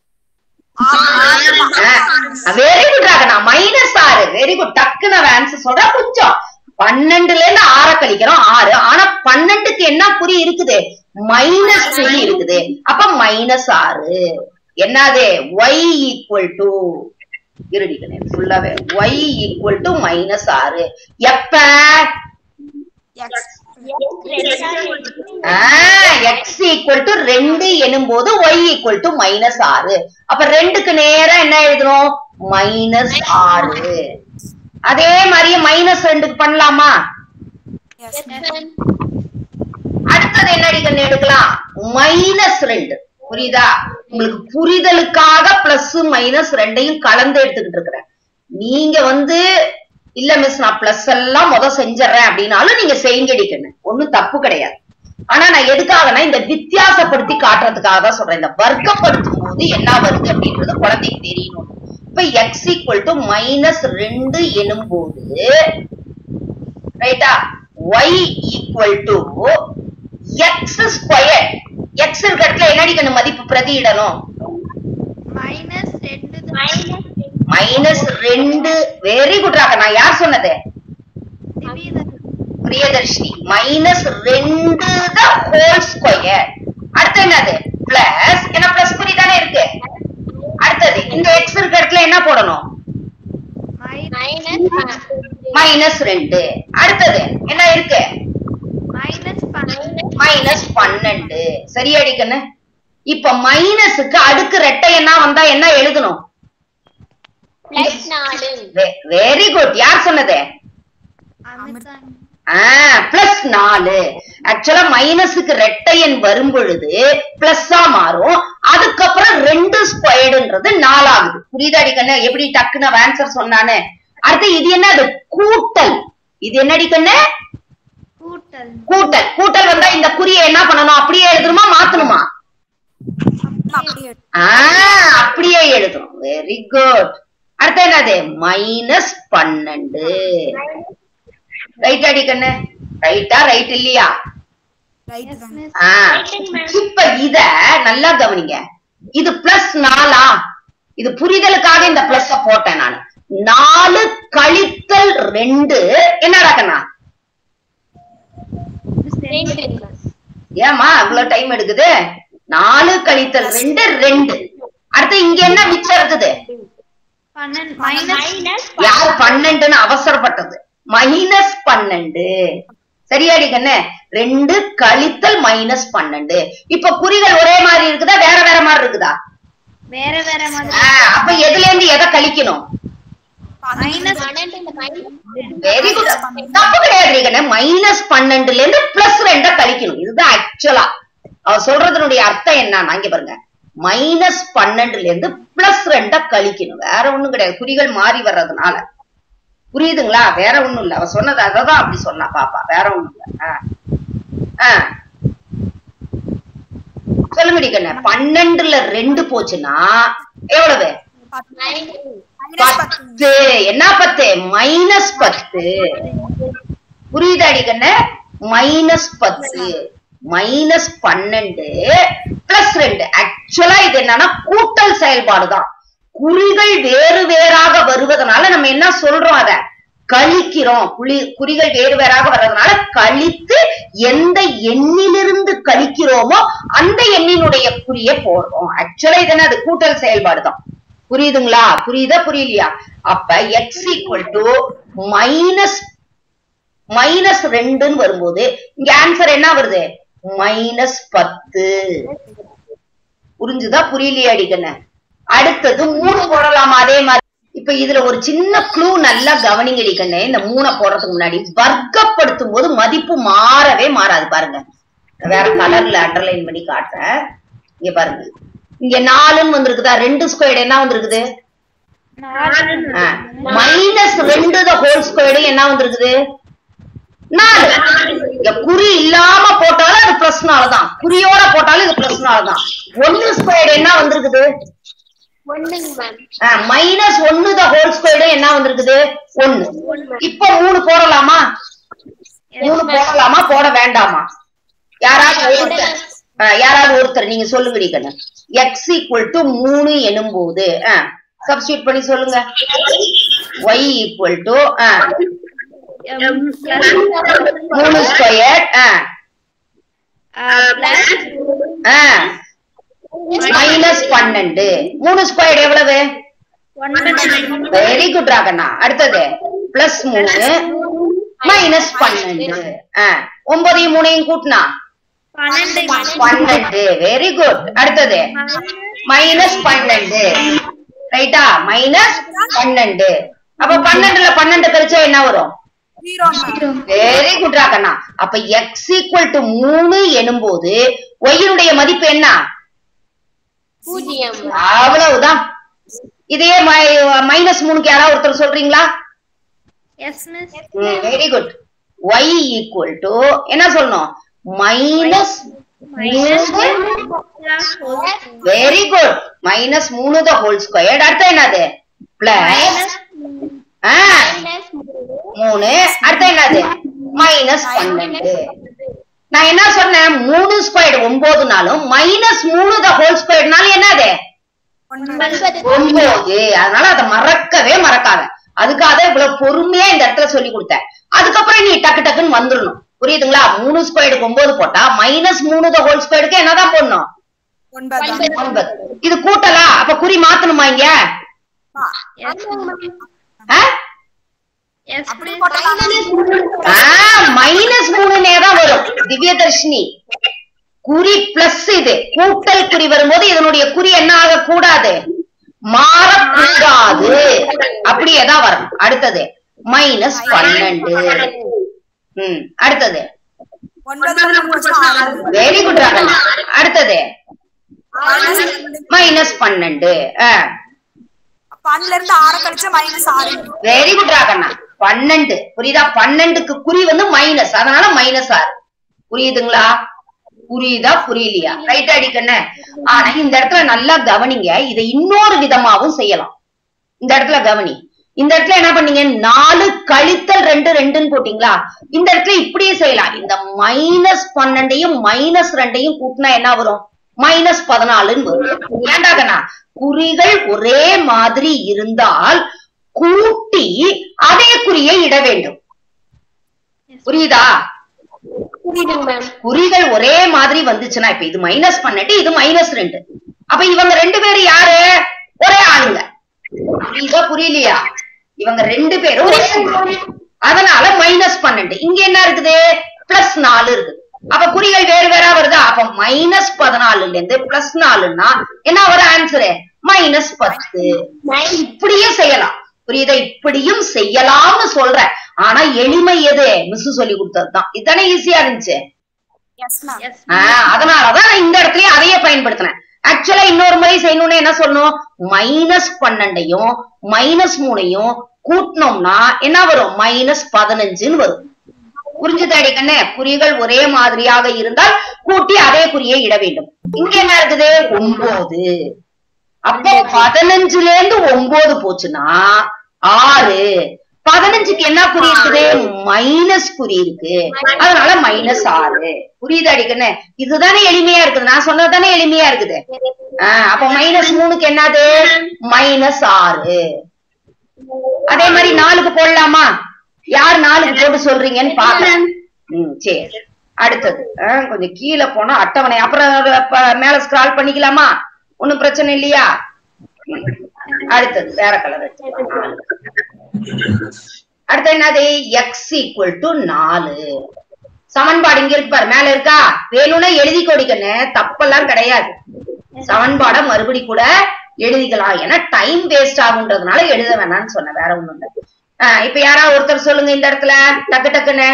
வெரி குட் ராகனா மைனஸ் ஆறு வெரி குட் டக்கு நான் ஆன்சர் சொல்றேன் கொஞ்சம் பன்னெண்டுல இருந்து ஆற கழிக்கிறோம் ஆறு ஆனா பன்னெண்டுக்கு என்ன குறி இருக்குது மைனஸ் குறி இருக்குது அப்ப மைனஸ் ஆறு என்னது y ஈக்குவல் டு இருடிக்கணும் ஃபுல்லாவே y ஈக்குவல் டு மைனஸ் ஆறு எப்ப எக்ஸ் எக்ஸ் ஈக்குவல் டு ரெண்டு எனும் போது ஒய் ஈக்குவல் டு மைனஸ் ஆறு அப்ப ரெண்டுக்கு நேரா என்ன எழுதுறோம் மைனஸ் ஆறு அதே மாதிரியே மைனஸ் ரெண்டுக்கு பண்ணலாமா எஸ் அடுத்தது என்னடி கண்ணு எடுக்கலாம் மைனஸ் ரெண்டு புரியுதா உங்களுக்கு புரிதலுக்காக பிளஸ் மைனஸ் ரெண்டையும் கலந்து எடுத்துக்கிட்டு இருக்கிறேன் நீங்க வந்து இல்ல மிஸ் நான் பிளஸ் எல்லாம் முத செஞ்சிடறேன் அப்படின்னாலும் நீங்க செய்யுங்கடிக்கணும் ஒண்ணும் தப்பு கிடையாது ஆனா நான் எதுக்காகனா இந்த வித்தியாசப்படுத்தி காட்டுறதுக்காக தான் சொல்றேன் இந்த வர்க்கப்படுத்தும் போது என்ன வருது அப்படின்றது குழந்தைக்கு தெரியணும் இப்ப எக்ஸ் ஈக்குவல் டு மைனஸ் ரெண்டு எனும் போது ரைட்டா y equal to x square x இருக்க இடத்துல என்னடி கண்ணு மதிப்பு பிரதியிடணும் மைனஸ் ரெண்டு மைனஸ் மைனஸ் ரெண்டு வெரி குட் ராக நான் யார் சொன்னது திடீர் பிரியதர்ஷினி மைனஸ் ரெண்டு த ஹோல் ஸ்கொயர் அடுத்து என்னது பிளஸ் என்ன பிளஸ் குறி தானே இருக்கு அடுத்தது இந்த எக்ஸ் இருக்க இடத்துல என்ன போடணும் மைனஸ் மைனஸ் ரெண்டு அடுத்தது என்ன இருக்கு மைனஸ் பன்னெண்டு மைனஸ் பன்னெண்டு சரியாடி கண்ணு இப்ப மைனஸுக்கு அடுக்கு ரெட்டை என்ன வந்தா என்ன எழுதணும் பிளஸ் நாலு வெரி குட் யார் சொன்னது அமிர்தான் பிளஸ் நாலு ஆக்சுவலா மைனஸுக்கு ரெட்டை எண் வரும் பொழுது பிளஸ்ஸா மாறும் அதுக்கப்புறம் ரெண்டு ஸ்கொயர்டுன்றது நாலாகுது புரியுதாடி கண்ணு எப்படி டக்குன்னு ஆன்சர் சொன்னானே அடுத்து இது என்ன அது கூட்டல் இது என்னடி கண்ணு கூட்டல் கூட்டல் கூட்டல் வந்தா இந்த குறியை என்ன பண்ணணும் அப்படியே எழுதணுமா மாத்தணுமா அப்படியே ஆ அப்படியே எழுதணும் வெரி குட் அடுத்து என்னது மைனஸ் பன்னெண்டு ரைட் அடி கண்ணு ரைட்டா ரைட் இல்லையா ரைட் எஸ் தான் மிஸ் ஆ இப்ப இத நல்லா கவனிங்க இது பிளஸ் நாலா இது புரிதலுக்காக இந்த பிளஸ் போட்டேன் நான் நாலு கழித்தல் ரெண்டு என்னடா கண்ணா ரெண்டு ஏமா இவ்வளவு டைம் எடுக்குது நாலு கழித்தல் ரெண்டு ரெண்டு அடுத்து இங்க என்ன மிச்சம் இருக்குது பன்னெண்டு மைனஸ் மைனஸ் யார் பன்னெண்டுன்னு அவசரப்பட்டது மைனஸ் பன்னெண்டு சரியாடி கண்ணு ரெண்டு கழித்தல் மைனஸ் பன்னெண்டு இப்ப குறிகள் ஒரே மாதிரி இருக்குதா வேற வேற மாதிரி இருக்குதா வேற வேற மாதிரி ஆ, அப்ப எதுல இருந்து எதை கழிக்கணும் மைனஸ் பன்னெண்டு மைனஸ் வெரி குட் தப்பு கிடையாது கண்ணு மைனஸ் பன்னெண்டுல இருந்து பிளஸ் ரெண்ட கழிக்கணும் இதுதான் ஆக்சுவலா அவ சொல்றதனுடைய அர்த்தம் என்னன்னா இங்க பாருங்க மைனஸ் பன்னெண்டுல இருந்து பிளஸ் ரெண்ட கழிக்கணும் வேற ஒண்ணும் கிடையாது குறிகள் மாறி வர்றதுனால புரியுதுங்களா வேற ஒண்ணும் இல்ல அவ சொன்னது அததான் அப்படி சொன்னா பாப்பா வேற ஒண்ணும் இல்ல ஆ. ஆ. சொல்லுங்கடி கண்ணு பன்னெண்டுல ரெண்டு போச்சுன்னா எவ்வளவு மைனஸ் மைனஸ் பத்து பத்து என்ன பத்து மைனஸ் பத்து புரியுதாடி கண்ணு மைனஸ் பத்து மைனஸ் பன்னெண்டு பிளஸ் ரெண்டு ஆக்சுவலா இது என்னன்னா கூட்டல் செயல்பாடுதான் குறிகள் வேறு வேறாக வருவதனால நம்ம என்ன சொல்றோம் அத கழிக்கிறோம் புளி குறிகள் வேறு வேறாக வர்றதுனால கழித்து எந்த எண்ணிலிருந்து கழிக்கிறோமோ அந்த எண்ணினுடைய குறிய போடுறோம் ஆக்சுவலா இது என்ன அது கூட்டல் செயல்பாடுதான் புரியுதுங்களா புரியுதா புரியலையா அப்ப x equal to minus minus ரெண்டுன்னு வரும்போது இங்க ஆன்சர் என்ன வருது மைனஸ் பத்து புரிஞ்சுதா புரியலையா அடிக்கண்ண அடுத்தது மூணு போடலாமா அதே மாதிரி இப்ப இதுல ஒரு சின்ன க்ளூ நல்லா கவனிங்க அடிக்கண்ணே இந்த மூணை போடுறதுக்கு முன்னாடி வர்க்கப்படுத்தும் போது மதிப்பு மாறவே மாறாது பாருங்க வேற கலர்ல அண்டர்லைன் பண்ணி காட்டுறேன் இங்க பாருங்க இங்க நாலுன்னு வந்திருக்குதா ரெண்டு ஸ்கொயர்டு என்ன வந்திருக்குது மைனஸ் ரெண்டு த ஹோல் ஸ்கொயர்டு என்ன வந்திருக்குது நாலு இங்க குறி இல்லாம போட்டாலும் அது பிளஸ் தான் குறியோட போட்டாலும் இது பிளஸ் தான் ஒன்னு ஸ்கொயர்டு என்ன வந்திருக்குது ஒண்ணுங்க மேம் மைனஸ் ஒன்னு த ஹோல் ஸ்கொயர்டு என்ன வந்திருக்குது ஒன்னு இப்போ மூணு போடலாமா மூணு போடலாமா போட வேண்டாமா யாராவது ஒருத்தர் ஆ, யாராவது ஒருத்தர் நீங்க சொல்லுங்க கண்ணு எக்ஸ் ஈக்குவல் டு மூணு எனும் போது சப்ஸ்டியூட் பண்ணி சொல்லுங்க ஒய் ஈக்குவல் டு மூணு ஸ்கொயர் மைனஸ் பன்னெண்டு மூணு ஸ்கொயர் எவ்வளவு வெரி குட் ராகண்ணா அடுத்தது பிளஸ் மூணு மைனஸ் பன்னெண்டு ஆ, ஒன்பதையும் மூணையும் கூட்டினா பன்னெண்டு வெரி குட் அடுத்தது மைனஸ் பன்னெண்டு ரைட்டா மைனஸ் பன்னெண்டு அப்ப பன்னெண்டுல பன்னெண்டு கழிச்சா என்ன வரும் ஜீரோ மேம் வெரி குட் ராகண்ணா அப்ப எக்ஸ் ஈக்குவல் டு மூணு எனும்போது ஒய்யினுடைய மதிப்பு என்ன பூஜ்ஜியம் அவ்வளவுதான் இதே மைனஸ் மூணுக்கு யாராவது ஒருத்தர் சொல்றீங்களா yes miss very good y equal to என்ன சொல்லணும் மைனஸ் வெரி குட் மைனஸ் மூணு த ஹோல் ஸ்கொயர் அடுத்து என்னது பிளஸ் மைனஸ் மூணு அடுத்து என்னது மைனஸ் பன்னெண்டு நான் என்ன சொன்னேன் மூணு ஸ்கொயர் ஒன்பது நாளும் மைனஸ் மூணு த ஹோல் ஸ்கொயர்னாலும் என்னது ஒன்பது ஒன்பது அதனால அதை மறக்கவே மறக்காத அதுக்காக இவ்வளவு பொறுமையா இந்த இடத்துல சொல்லி கொடுத்தேன் அதுக்கப்புறம் நீ டக்கு டக்குன்னு வந்துடணும் புரியுதுங்களா மூணு ஸ்கொயருக்கு ஒன்பது போட்டா மைனஸ் மூணு த ஹோல் ஸ்கொயருக்கு என்னதான் போடணும் ஒன்பது ஒன்பது இது கூட்டலா அப்ப குறி மாத்தணுமா இங்க எஸ் அப்படி போட்டலாம் மைனஸ் மூணுனே தான் வரும் திவ்யதர்ஷினி குறி பிளஸ் இது கூட்டல் குறி வரும்போது இதனுடைய குறி என்ன ஆகக்கூடாது மாறக்கூடாது அப்படியே தான் வரணும் அடுத்தது மைனஸ் பன்னெண்டு ம் அடுத்தது ஒன்பது போச்சு ஆறு வெரி குட் ராகன் அடுத்தது மைனஸ் ரெண்டு. மைனஸ் பன்னெண்டு பன்னுல இருந்து ஆறு கழிச்சா மைனஸ் ஆறு வெரி குட் ராகண்ணா பன்னெண்டு புரியுதா பன்னெண்டுக்கு குறி வந்து மைனஸ் அதனால மைனஸ் ஆறு புரியுதுங்களா புரியுதா புரியலையா ரைட் அடிக்கண்ணே ஆனா இந்த இடத்துல நல்லா கவனிங்க இதை இன்னொரு விதமாவும் செய்யலாம் இந்த இடத்துல கவனி இந்த இடத்துல என்ன பண்ணீங்க நாலு கழித்தல் ரெண்டு ரெண்டுன்னு போட்டீங்களா இந்த இடத்துல இப்படியே செய்யலாம் இந்த மைனஸ் பன்னெண்டையும் மைனஸ் ரெண்டையும் கூட்டினா என்ன வரும் மைனஸ் பதினாலுன்னு வரும் ஏண்டாகண்ணா குறிகள் ஒரே மாதிரி இருந்தால் கூட்டி அதே குறியை இட வேண்டும் புரியுதா புரியுதுங்க மேம் குறிகள் ஒரே மாதிரி வந்துச்சுன்னா இப்ப இது மைனஸ் பன்னெண்டு இது மைனஸ் ரெண்டு அப்ப இவங்க ரெண்டு பேரும் யாரு ஒரே ஆளுங்க புரியுதா புரியலையா இவங்க ரெண்டு பேரும் ஒரே ஆளுங்க. அதனால மைனஸ் பன்னெண்டு இங்க என்ன இருக்குது பிளஸ் நாலு இருக்குது அப்ப குறிகள் வேறு வேறா வருதா அப்ப மைனஸ் பதினாலுல இருந்து பிளஸ் நாலுன்னா என்ன ஒரு ஆன்சரு மைனஸ் பத்து இப்படியே செய்யலாம் புரியுதா இப்படியும் செய்யலாம்னு சொல்றேன் ஆனா எளிமை எது மிஸ் சொல்லி கொடுத்ததுதான் இதுதானே ஈஸியா இருந்துச்சு எஸ் மேம் எஸ் ஆஹ் அதனாலதான் நான் இந்த இடத்துலயும் அதையே பயன்படுத்தினேன் ஆக்சுவலா இன்னொரு முறை செய்யணும்னு என்ன சொல்லணும் மைனஸ் பன்னெண்டையும் மைனஸ் மூணையும் கூட்டினோம்னா என்ன வரும் மைனஸ் பதினஞ்சுன்னு வரும் புரிஞ்சுதாடி கண்ணே குறிகள் ஒரே மாதிரியாக இருந்தால் கூட்டி அதே குறியை இட வேண்டும் இங்க என்ன இருக்குது ஒன்பது அப்போ பதினஞ்சுல இருந்து ஒன்பது போச்சுன்னா ஆறு பதினஞ்சுக்கு என்ன குறி இருக்குது மைனஸ் குறி இருக்கு அதனால மைனஸ் ஆறு புரியுது அடிக்கண்ணே இதுதானே எளிமையா இருக்குது நான் சொன்னதுதானே எளிமையா இருக்குது ஆஹ் அப்ப மைனஸ் மூணுக்கு என்னது மைனஸ் ஆறு அதே மாதிரி நாலுக்கு போடலாமா யார் நாலுக்கு போட்டு சொல்றீங்கன்னு பாக்குறேன் ம் சரி அடுத்தது ஆஹ் கொஞ்சம் கீழே போனா அட்டவணை அப்புறம் ப- மேல ஸ்கிரால் பண்ணிக்கலாமா ஒண்ணும் பிரச்சனை இல்லையா ம். அடுத்தது வேற கலர் அடுத்து என்னது எக்ஸ் ஈக்குவல் டு நாலு சமன்பாடு இங்க இருக்கு பாரு மேல இருக்கா வேணும்னா எழுதி கொடிக்கண்ணு தப்பெல்லாம் கிடையாது சமன்பாட மறுபடி கூட எழுதிக்கலாம் ஏன்னா டைம் வேஸ்ட் ஆகுன்றதுனால எழுத வேணாம்னு சொன்னேன் வேற ஒண்ணும் இல்ல ஆஹ் இப்ப யாராவது ஒருத்தர் சொல்லுங்க இந்த இடத்துல டக்கு டக்குன்னு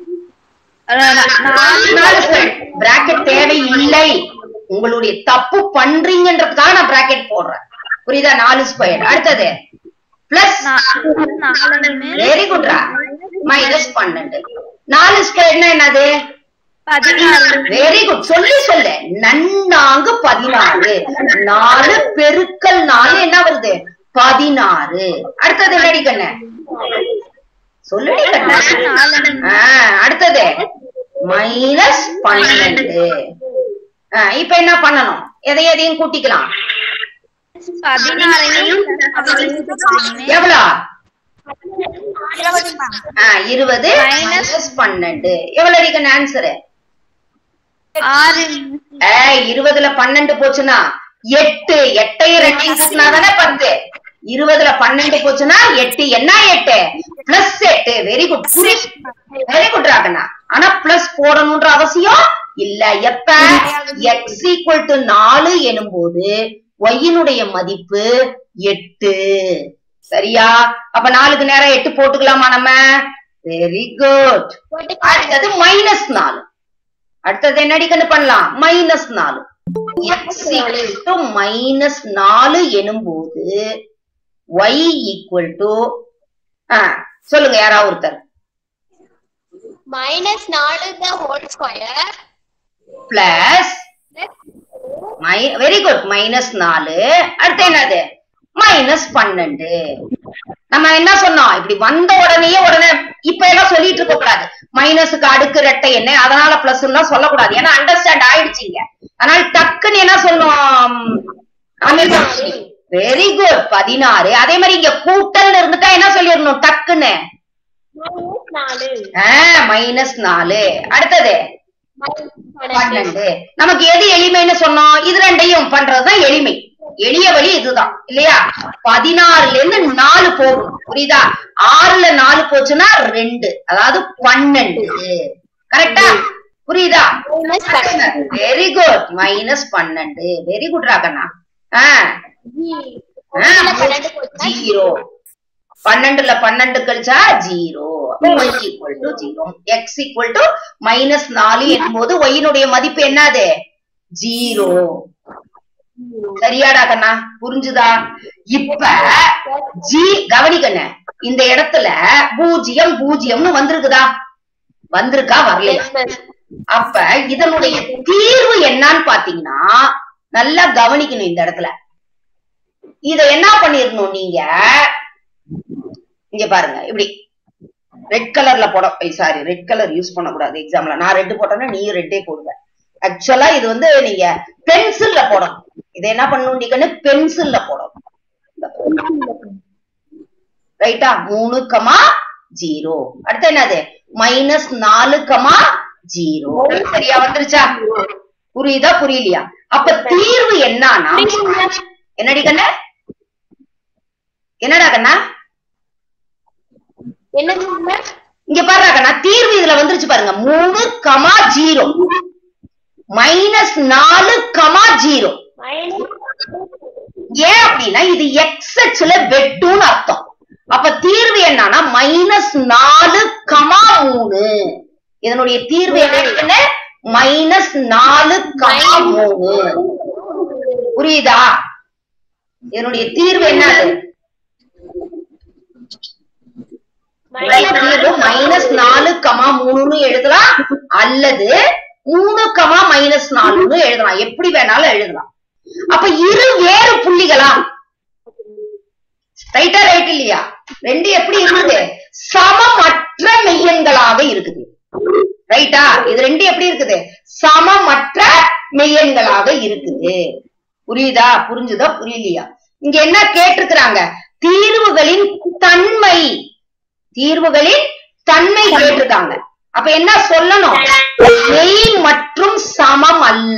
பிராக்கெட் தேவை இல்லை உங்களுடைய தப்பு பண்றீங்கன்றதுக்காக நான் பிராக்கெட் போடுறேன் புரியுதா நாலு ஸ்கொயர் அடுத்தது பிளஸ் நாலு மிஸ் வெரி குட்ரா மைனஸ் பன்னெண்டு நாலு ஸ்கொயர்னா என்னது பதினாறு வெரி குட் சொல்லி சொல்லு நன்னாங்கு பதினாறு நாலு பெருக்கல் நாலு என்ன வருது பதினாறு அடுத்தது என்னடி கண்ணு சொல்லுடி கண்ணு நாலு ஆ, அடுத்தது மைனஸ் பன்னெண்டு ஆ, இப்ப என்ன பண்ணணும் எதை எதையும் கூட்டிக்கலாம் பதினாறையும் எவ்வளவு இருபது மேம் ஆ, இருபது மைனஸ் பன்னெண்டு எவ்வளவு அடிக்கணும் ஆன்சரு ஆறு ஏய் இருபதுல பன்னெண்டு போச்சுன்னா எட்டு எட்டையும் ரெண்டையும் கூட்டினா தானே பத்து இருபதுல பன்னெண்டு போச்சுன்னா எட்டு என்ன எட்டு பிளஸ் எட்டு வெரி குட் வெரி குட் ராகண்ணா ஆனா பிளஸ் போடணும்ன்ற அவசியம் இல்ல எப்ப எக்ஸ் ஈக்குவல் டு நாலு எனும்போது ஒய்யினுடைய மதிப்பு எட்டு சரியா அப்ப நாலுக்கு நேரம் எட்டு போட்டுக்கலாமா நம்ம வெரி குட் அடுத்தது மைனஸ் நாலு அடுத்தது என்னடி கண்டு பண்ணலாம் மைனஸ் நாலு எக்ஸ் டு மைனஸ் நாலு எனும்போது ஒய் ஈக்குவல் டு சொல்லுங்க யாராவது ஒருத்தர் மைனஸ் நாலு the whole square plus very good minus நாலு அடுத்து என்னது மைனஸ் பன்னெண்டு நம்ம என்ன சொன்னோம் இப்படி வந்த உடனேயே உடனே இப்ப எல்லாம் சொல்லிட்டு இருக்க கூடாது மைனஸுக்கு அடுக்கு ரெட்டை என்ன அதனால பிளஸ் எல்லாம் சொல்லக்கூடாது ஏன்னா அண்டர்ஸ்டாண்ட் ஆயிடுச்சுங்க அதனால டக்குன்னு என்ன சொன்னோம் வெரி குட் பதினாறு அதே மாதிரி இங்க கூட்டல் இருந்துட்டா என்ன சொல்லிடணும் டக்குன்னு மைனஸ் நாலு மைனஸ் நாலு அடுத்தது பன்னெண்டு பன்னெண்டு நமக்கு எது எளிமைன்னு சொன்னோம் இது ரெண்டையும் பண்றதுதான் எளிமை எளிய வழி இதுதான் இல்லையா பதினாறுல இருந்து நாலு போகும் புரியுதா ஆறுல நாலு போச்சுன்னா ரெண்டு அதாவது பன்னெண்டு கரெக்டா புரியுதா மைனஸ் பன்னெண்டு வெரி குட் மைனஸ் பன்னெண்டு வெரி குட் ராகண்ணா ஆஹ் பன்னெண்டு போச்சுன்னா ஜீரோ பன்னெண்டுல பன்னெண்டு கழிச்சா zero y equal to zero x equal to minus நாலு என்போது ஒய்யினுடைய மதிப்பு என்னது ஜீரோ சரியாடா கண்ணா புரிஞ்சுதா இப்ப ஜி கவனிக்கண்ண இந்த இடத்துல பூஜ்ஜியம் பூஜ்ஜியம்னு வந்திருக்குதா வந்திருக்கா வரலையா அப்ப இதனுடைய தீர்வு என்னன்னு பாத்தீங்கன்னா நல்லா கவனிக்கணும் இந்த இடத்துல இத என்ன பண்ணிரணும் நீங்க இங்க பாருங்க இப்படி ரெட் கலர்ல போட சாரி ரெட் கலர் யூஸ் பண்ணக்கூடாது எக்ஸாம்ல நான் ரெட் போட்டேன்னா நீயும் ரெட்டே போடுவ ஆக்சுவலா இது வந்து நீங்க பென்சில்ல போடணும் இதை என்ன பண்ணணும் நீங்க பென்சில்ல போடணும் ரைட்டா மூணு கமா ஜீரோ அடுத்து என்னது மைனஸ் நாலு கமா ஜீரோ சரியா வந்துருச்சா புரியுதா புரியலையா அப்ப தீர்வு என்னன்னா என்னடி கண்ணா என்னடா கண்ணா என்னது மேம் இங்க பாருடா கண்ணா தீர்வு இதுல வந்துருச்சு பாருங்க மூணு கமா ஜீரோ மைனஸ் நாலு கமா ஜீரோ மைனஸ் ஏன் அப்படின்னா இது எக்ஸ் அச்சுல வெட்டுன்னு அர்த்தம் அப்ப தீர்வு என்னன்னா மைனஸ் நாலு கமா மூணு இதனுடைய தீர்வு என்ன மைனஸ் நாலு கமா மூணு புரியுதா இதனுடைய தீர்வு என்னது தீர்வு மைனஸ் நாலு கமா மூணுன்னு எழுதலாம் அல்லது மூணு கமா மைனஸ் நாலுன்னு எழுதலாம் எப்படி வேணாலும் எழுதலாம் அப்ப இரு வேறு புள்ளிகளா ரைட்டா ரைட் இல்லையா ரெண்டு எப்படி இருக்குது சமமற்ற மெய்யெண்களாக இருக்குது ரைட்டா இது ரெண்டு எப்படி இருக்குது சமமற்ற மெய்யெண்களாக இருக்குது புரியுதா புரிஞ்சுதா புரியலையா இங்க என்ன கேட்டிருக்கிறாங்க தீர்வுகளின் தன்மை தீர்வுகளின் தன்மை கேட்டிருக்காங்க அப்ப என்ன சொல்லணும் மெய் மற்றும் சமம் அல்ல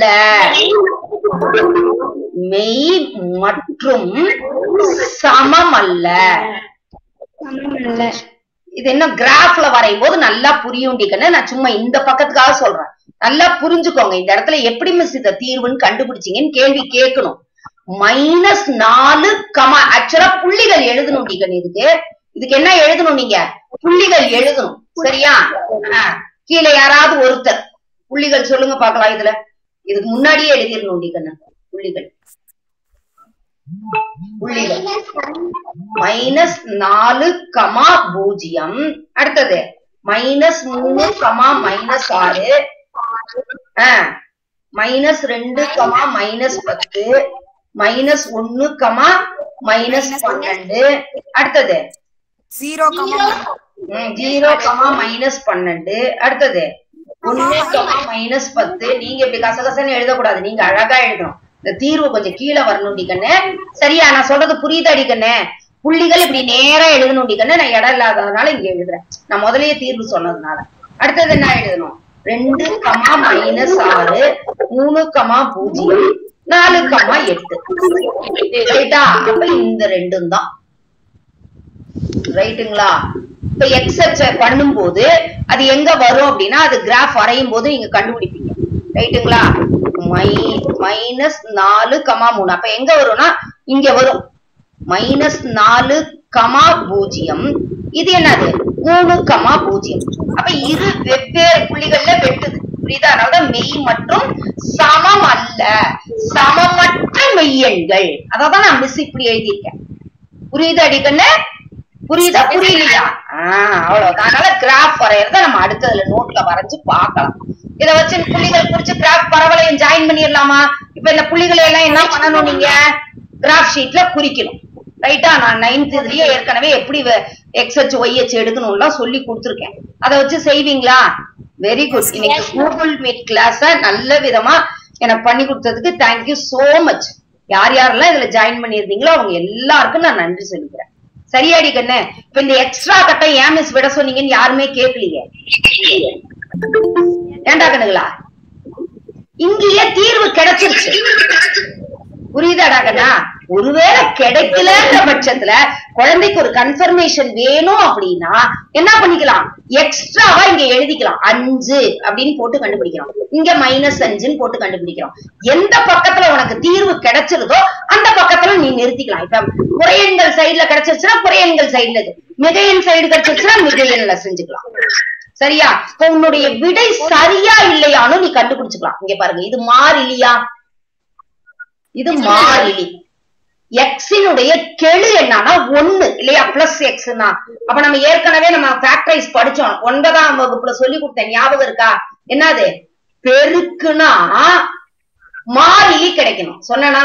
மெய் மற்றும் சமம் அல்ல இது என்ன கிராஃப்ல வரையும் போது நல்லா புரியுண்டிக்கன்னு நான் சும்மா இந்த பக்கத்துக்காக சொல்றேன் நல்லா புரிஞ்சுக்கோங்க இந்த இடத்துல எப்படி மிஸ் இத தீர்வுன்னு கண்டுபிடிச்சீங்கன்னு கேள்வி கேட்கணும் மைனஸ் நாலு கமா ஆக்சுவலா புள்ளிகள் எழுதணும் டிகன் இதுக்கு இதுக்கு என்ன எழுதணும் நீங்க புள்ளிகள் எழுதணும் சரியா ஆ, கீழே யாராவது ஒருத்தர் புள்ளிகள் சொல்லுங்க பார்க்கலாம் இதுல இதுக்கு முன்னாடியே எழுதிடணும் டிகன் புள்ளிகள் புள்ளிகள் மைனஸ் நாலு கமா பூஜ்ஜியம் அடுத்தது மைனஸ் மூணு கமா மைனஸ் ஆறு மைனஸ் ரெண்டு கமா மைனஸ் பத்து மைனஸ் ஒன்னு கமா மைனஸ் பன்னெண்டு அடுத்தது zero comma zero comma minus பன்னெண்டு அடுத்தது ஒன்னு கமா மைனஸ் பத்து நீங்க இப்படி கசகசன்னு எழுதக்கூடாது நீங்க அழகா எழுதணும் இந்த தீர்வு கொஞ்சம் கீழே வரணும் கண்ணு சரியா நான் சொல்றது புரியுது அடிக்கண்ணே புள்ளிகள் இப்படி நேரா எழுதணும் கண்ணு நான் இடம் இல்லாததுனால இங்க எழுதுறேன் நான் முதல்லயே தீர்வு சொன்னதுனால அடுத்தது என்ன எழுதணும் ரெண்டு கமா மைனஸ் ஆறு மூணு கமா பூஜ்ஜியம் நாலு கமா எட்டு ரைட்டா அப்ப இந்த ரெண்டும் தான் ரைட்டுங்களா இப்ப எக்ஸ் அச்ச பண்ணும்போது அது எங்க வரும் அப்படின்னா அது கிராஃப் வரையும் போது நீங்க கண்டுபிடிப்பீங்க ரைட்டுங்களா மை மைனஸ் நாலு கமா மூணு அப்ப எங்க வரும்னா இங்க வரும் மைனஸ் நாலு கமா பூஜ்ஜியம் இது என்னது மூணு கமா பூஜ்ஜியம் அப்ப இரு வெவ்வேறு புள்ளிகள்ல வெட்டுது புரியுதா அதனாலதான் மெய் மற்றும் சமம் அல்ல சமமற்ற மெய்யெண்கள் அதான் நான் மிஸ் இப்படி எழுதியிருக்கேன் புரியுதா அடிக்கண்ணு புரியுதா புரியலையா ஆஹ் அவ்வளவுதான் அதனால கிராஃப் வரையறத நம்ம அடுத்ததுல நோட்ல வரைஞ்சு பார்க்கலாம் இத வச்சு புள்ளிகள் குறிச்சு கிராஃப் பரவலையும் ஜாயின் பண்ணிடலாமா இப்ப இந்த புள்ளிகளை எல்லாம் என்ன பண்ணணும் நீங்க கிராஃப் ஷீட்ல குறிக்கணும் ரைட்டா நான் நைன்த் இதுலயே ஏற்கனவே எப்படி எக்ஸ் ஹெச் ஒய் ஹெச் எடுக்கணும்லாம் சொல்லி கொடுத்துருக்கேன் அதை வச்சு செய்வீங்களா வெரி குட் இன்னைக்கு கூகுள் மீட் கிளாஸ நல்ல விதமா எனக்கு பண்ணி கொடுத்ததுக்கு தேங்க்யூ சோ மச் யார் யாரெல்லாம் இதுல ஜாயின் பண்ணியிருந்தீங்களோ அவங்க எல்லாருக்கும் நான் நன்றி சொல்லிக்கிறேன் சரியாடி கண்ணு இப்ப இந்த எக்ஸ்ட்ரா கட்டம் ஏன் மிஸ் விட சொன்னீங்கன்னு யாருமே கேட்கலையே ஏண்டா கண்ணுங்களா இங்கேயே தீர்வு கிடைச்சிருச்சு புரியுதாடா கண்ணா ஒருவேளை கிடைக்கலன்ற பட்சத்துல குழந்தைக்கு ஒரு கன்ஃபர்மேஷன் வேணும் அப்படின்னா என்ன பண்ணிக்கலாம் எக்ஸ்ட்ராவா இங்க எழுதிக்கலாம் அஞ்சு அப்படின்னு போட்டு கண்டுபிடிக்கிறோம் இங்க மைனஸ் அஞ்சுன்னு போட்டு கண்டுபிடிக்கிறோம் எந்த பக்கத்துல உனக்கு தீர்வு கிடைச்சிருதோ அந்த பக்கத்துல நீ நிறுத்திக்கலாம் இப்ப குறையெண்கள் சைடுல கிடைச்சிருச்சுன்னா குறையெண்கள் சைடுல இது மிகையன் சைடு கிடைச்சிருச்சுன்னா மிகையன்ல செஞ்சுக்கலாம் சரியா இப்ப உன்னுடைய விடை சரியா இல்லையான்னு நீ கண்டுபிடிச்சுக்கலாம் இங்க பாருங்க இது மாறிலியா இது மாறிலி எக்ஸினுடைய கெழு என்னன்னா ஒண்ணு இல்லையா பிளஸ் எக்ஸ்னா அப்ப நம்ம ஏற்கனவே நம்ம ஃபேக்டரைஸ் படிச்சோம் ஒன்பதாம் வகுப்புல சொல்லி கொடுத்தேன் ஞாபகம் இருக்கா என்னது பெருக்குனா மாறிலி கிடைக்கணும் சொன்னனா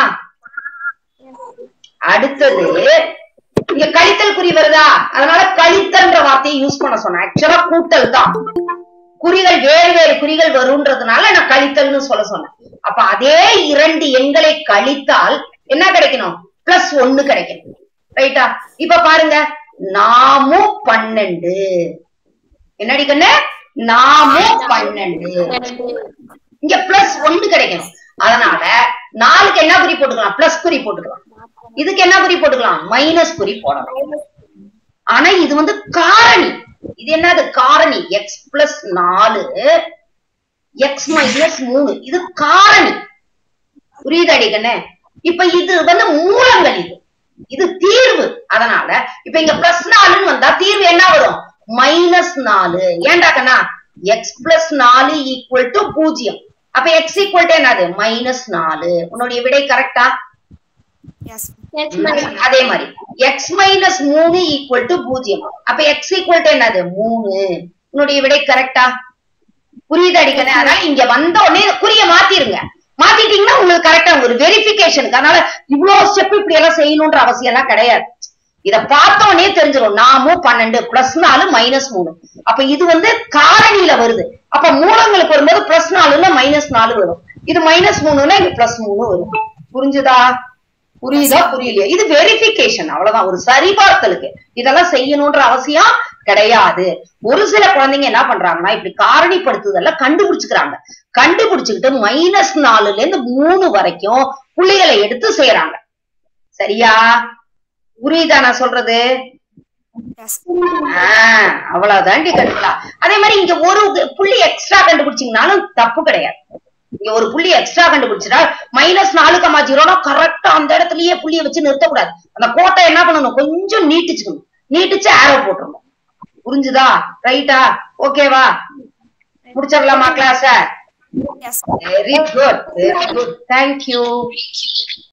அடுத்தது இங்க கழித்தல் குறி வருதா அதனால கழித்தல்ன்ற வார்த்தையை யூஸ் பண்ண சொன்னேன் ஆக்சுவலா கூட்டல் தான் குறிகள் வேறு வேறு குறிகள் வரும்ன்றதுனால நான் கழித்தல்னு சொல்ல சொன்னேன் அப்ப அதே இரண்டு எண்களை கழித்தால் என்ன கிடைக்கணும் பிளஸ் ஒண்ணு கிடைக்கணும் ரைட்டா இப்ப பாருங்க நாமும் பன்னெண்டு என்னடி கண்ணு நாமும் பன்னெண்டு இங்க பிளஸ் ஒண்ணு கிடைக்கணும் அதனால நாலுக்கு என்ன குறி போட்டுக்கலாம் பிளஸ் குறி போட்டுக்கலாம் இதுக்கு என்ன குறி போட்டுக்கலாம் மைனஸ் குறி போடலாம் ஆனா இது வந்து காரணி இது என்னது காரணி எக்ஸ் பிளஸ் நாலு எக்ஸ் மைனஸ் மூணு இது காரணி புரியுதாடி கண்ணே இப்ப இது வந்து மூலங்கள் இது இது தீர்வு அதனால இப்ப இங்க பிளஸ் நாலுன்னு வந்தா தீர்வு என்ன வரும் மைனஸ் நாலு ஏன்டா கண்ணா எக்ஸ் பிளஸ் நாலு ஈக்குவல் டு பூஜ்ஜியம் அப்ப எக்ஸ் ஈக்குவல் டு என்னது மைனஸ் நாலு உன்னுடைய விடை கரெக்டா எஸ் அதே மாதிரி எக்ஸ் மைனஸ் மூணு ஈக்குவல் டு பூஜ்ஜியம் அப்ப எக்ஸ் ஈக்குவல் டு என்னது மூணு உன்னுடைய விடை கரெக்டா புரியுது அடிக்கணும் அதனால இங்க வந்த உடனே குறிய மாத்திருங்க மாத்திட்டீங்கன்னா உங்களுக்கு கரெக்டா ஒரு வெரிபிகேஷனுக்கு அதனால இவ்வளவு ஸ்டெப் இப்படி எல்லாம் செய்யணும்ன்ற அவசியம் எல்லாம் கிடையாது இத பார்த்த உடனே தெரிஞ்சிடும் நாமும் பன்னெண்டு பிளஸ் நாலு மைனஸ் மூணு அப்ப இது வந்து காரணியில வருது அப்ப மூலங்களுக்கு வரும்போது பிளஸ் நாலுல மைனஸ் நாலு வரும் இது மைனஸ் மூணுன்னா இங்க பிளஸ் மூணு வரும் புரிஞ்சுதா புரியுதா புரியலையா இது வெரிபிகேஷன் அவ்வளவுதான் ஒரு சரிபார்த்தலுக்கு இதெல்லாம் செய்யணும்ன்ற அவசியம் கிடையாது ஒரு சில குழந்தைங்க என்ன பண்றாங்கன்னா இப்படி காரணிப்படுத்துதல்ல கண்டுபிடிச்சுக்கிறாங்க கண்டுபிடிச்சுக்கிட்டு மைனஸ் நாலுல இருந்து மூணு வரைக்கும் புள்ளிகளை எடுத்து செய்யறாங்க சரியா புரியுதா நான் சொல்றது எஸ் ஆஹ் அவ்வளவுதாண்டி கண்டுக்கலாம் அதே மாதிரி இங்க ஒரு புள்ளி எக்ஸ்ட்ரா கண்டுபிடிச்சீங்கனாலும் தப்பு கிடையாது இங்க ஒரு புள்ளி எக்ஸ்ட்ரா கண்டுபிடிச்சிட்டா மைனஸ் நாலு கமா ஜீரோனா கரெக்டா அந்த இடத்துலயே புள்ளிய வச்சு நிறுத்தக்கூடாது அந்த கோட்டை என்ன பண்ணணும் கொஞ்சம் நீட்டிச்சுக்கணும் நீட்டிச்சு ஆரோ போட்டுருணும் புரிஞ்சுதா ரைட்டா ஓகேவா முடிச்சிடலாமா class yes very good very good thank you